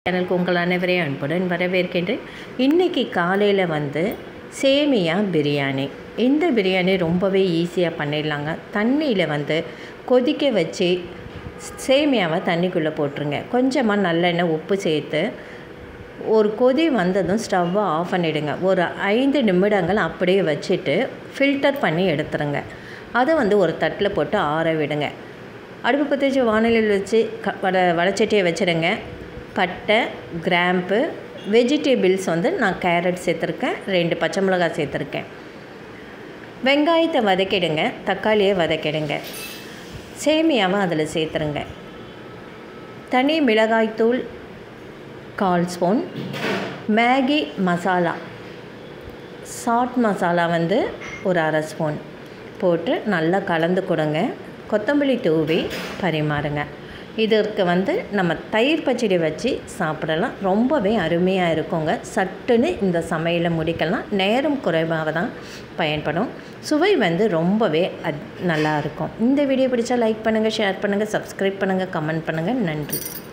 சேனலுக்கு உங்கள் அனைவரையும் அன்புடன் வரவேற்கின்றேன் இன்றைக்கி காலையில் வந்து சேமியா பிரியாணி இந்த பிரியாணி ரொம்பவே ஈஸியாக பண்ணிடலாங்க தண்ணியில் வந்து கொதிக்க வச்சு சேமியாவை தண்ணிக்குள்ளே போட்டுருங்க கொஞ்சமாக நல்லெண்ணெய் உப்பு சேர்த்து ஒரு கொதி வந்ததும் ஸ்டவ்வை ஆஃப் பண்ணிவிடுங்க ஒரு ஐந்து நிமிடங்கள் அப்படியே வச்சுட்டு ஃபில்டர் பண்ணி எடுத்துருங்க அதை வந்து ஒரு தட்டில் போட்டு ஆற விடுங்க அடுப்பு பற்ற வச்சு வானிலையில் வச்சு க வடை வடைச்சட்டியை வச்சுடுங்க பட்டை கிராம்பு வெஜிடபிள்ஸ் வந்து நான் கேரட் சேர்த்துருக்கேன் ரெண்டு பச்சை மிளகாய் சேர்த்துருக்கேன் வெங்காயத்தை வதக்கிடுங்க தக்காளியை வதக்கிடுங்க சேமியாவை அதில் சேர்த்துருங்க தனி மிளகாய்த்தூள் கால் ஸ்பூன் மேகி மசாலா சாட் மசாலா வந்து ஒரு அரை ஸ்பூன் போட்டு நல்லா கலந்து கொடுங்க கொத்தமல்லி தூவி பரிமாறுங்க இதற்கு வந்து நம்ம தயிர் பச்சடி வச்சு சாப்பிடலாம் ரொம்பவே அருமையாக இருக்குங்க சட்டுன்னு இந்த சமையலை முடிக்கலாம் நேரம் குறைவாக தான் பயன்படும் சுவை வந்து ரொம்பவே அத் நல்லா இருக்கும் இந்த வீடியோ பிடிச்சா லைக் பண்ணுங்கள் ஷேர் பண்ணுங்கள் சப்ஸ்கிரைப் பண்ணுங்கள் கமெண்ட் பண்ணுங்கள் நன்றி